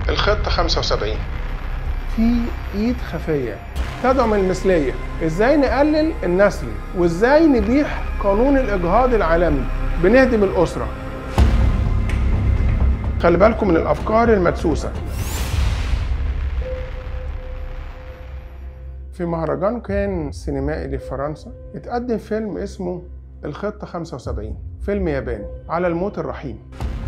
الخطة 75 في ايد خفيه تدعم المثليه ازاي نقلل النسل وازاي نبيح قانون الاجهاض العالمي بنهدم الاسره خلي بالكم من الافكار المدسوسه في مهرجان كان سينمائي لفرنسا اتقدم فيلم اسمه الخطة 75 فيلم ياباني على الموت الرحيم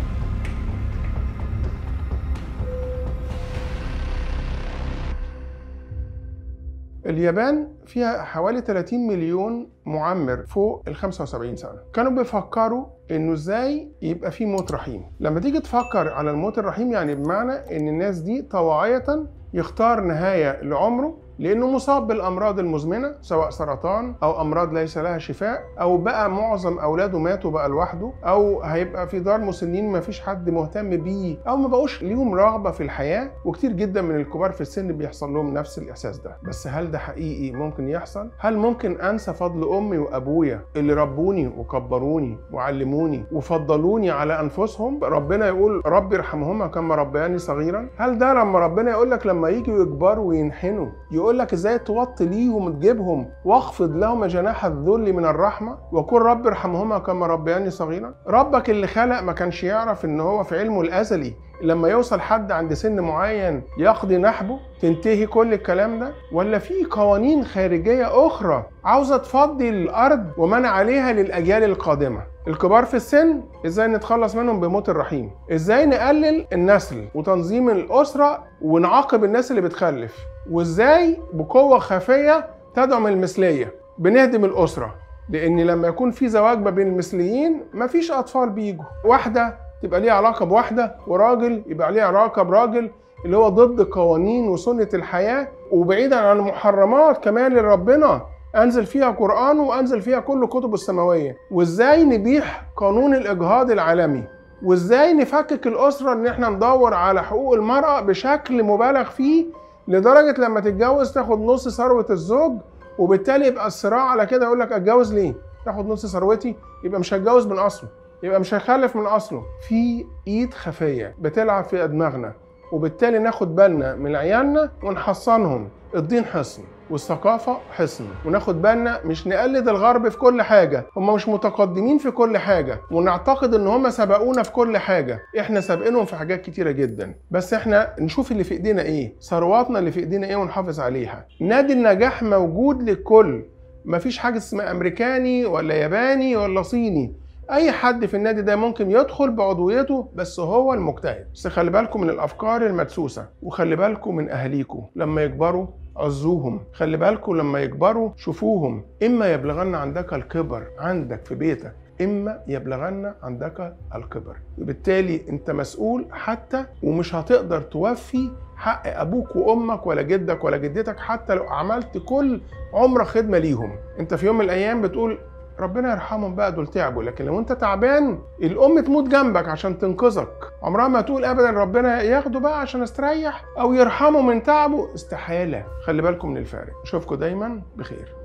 اليابان فيها حوالي 30 مليون معمر فوق ال 75 سنة كانوا بيفكروا انه ازاي يبقى في موت رحيم لما تيجي تفكر على الموت الرحيم يعني بمعنى ان الناس دي طواعية يختار نهاية لعمره لانه مصاب بالامراض المزمنه سواء سرطان او امراض ليس لها شفاء او بقى معظم اولاده ماتوا بقى لوحده او هيبقى في دار مسنين ما فيش حد مهتم بيه او ما بقوش ليهم رغبه في الحياه وكتير جدا من الكبار في السن بيحصل لهم نفس الاحساس ده بس هل ده حقيقي ممكن يحصل هل ممكن انسى فضل امي وابويا اللي ربوني وكبروني وعلموني وفضلوني على انفسهم ربنا يقول ربي ارحمهما كما ربياني صغيرا هل ده لما ربنا يقول لك لما يجوا يكبروا وينحنوا يقول لك ازاي توطي ليهم تجيبهم واخفض لهما جناح الذل من الرحمه وقل رب ارحمهما كما ربياني صغيرا ربك اللي خلق ما كانش يعرف ان هو في علمه الازلي لما يوصل حد عند سن معين يقضي نحبه تنتهي كل الكلام ده ولا في قوانين خارجيه اخرى عاوزه تفضي الارض ومن عليها للاجيال القادمه الكبار في السن ازاي نتخلص منهم بموت الرحيم ازاي نقلل النسل وتنظيم الاسره ونعاقب الناس اللي بتخلف وازاي بقوه خفيه تدعم المثليه بنهدم الاسره لان لما يكون في زواج ما بين المثليين مفيش اطفال بيجوا واحده تبقى ليها علاقه بواحده وراجل يبقى ليه علاقه براجل اللي هو ضد قوانين وسنه الحياه وبعيدا عن المحرمات كمان اللي ربنا انزل فيها قران وانزل فيها كل كتب السماويه وازاي نبيح قانون الاجهاض العالمي وازاي نفكك الاسره ان احنا ندور على حقوق المراه بشكل مبالغ فيه لدرجه لما تتجوز تاخد نص ثروه الزوج وبالتالي يبقى الصراع على كده يقول لك اتجوز ليه تاخد نص ثروتي يبقى مش هتجوز من اصله يبقى مش هيخلف من اصله في ايد خفيه بتلعب في دماغنا وبالتالي ناخد بالنا من عيالنا ونحصنهم الدين حصن والثقافة حصن وناخد بالنا مش نقلد الغرب في كل حاجة هم مش متقدمين في كل حاجة ونعتقد ان هم سبقونا في كل حاجة احنا سابقينهم في حاجات كتيرة جدا بس احنا نشوف اللي في ايدينا ايه ثرواتنا اللي في ايدينا ايه ونحافظ عليها نادي النجاح موجود للكل مفيش حاجة اسمها امريكاني ولا ياباني ولا صيني اي حد في النادي ده ممكن يدخل بعضويته بس هو المجتهد بس خلي بالكم من الافكار المدسوسه وخلي بالكم من اهاليكم لما يكبروا عزوهم خلي بالكم لما يكبروا شوفوهم اما يبلغن عندك الكبر عندك في بيتك اما يبلغن عندك الكبر وبالتالي انت مسؤول حتى ومش هتقدر توفي حق ابوك وامك ولا جدك ولا جدتك حتى لو عملت كل عمرك خدمه ليهم انت في يوم من الايام بتقول ربنا يرحمهم بقى دول تعبوا لكن لو انت تعبان الام تموت جنبك عشان تنقذك عمرها ما تقول ابدا ربنا ياخده بقى عشان استريح او يرحمه من تعبه استحاله خلي بالكم من الفارق اشوفكم دايما بخير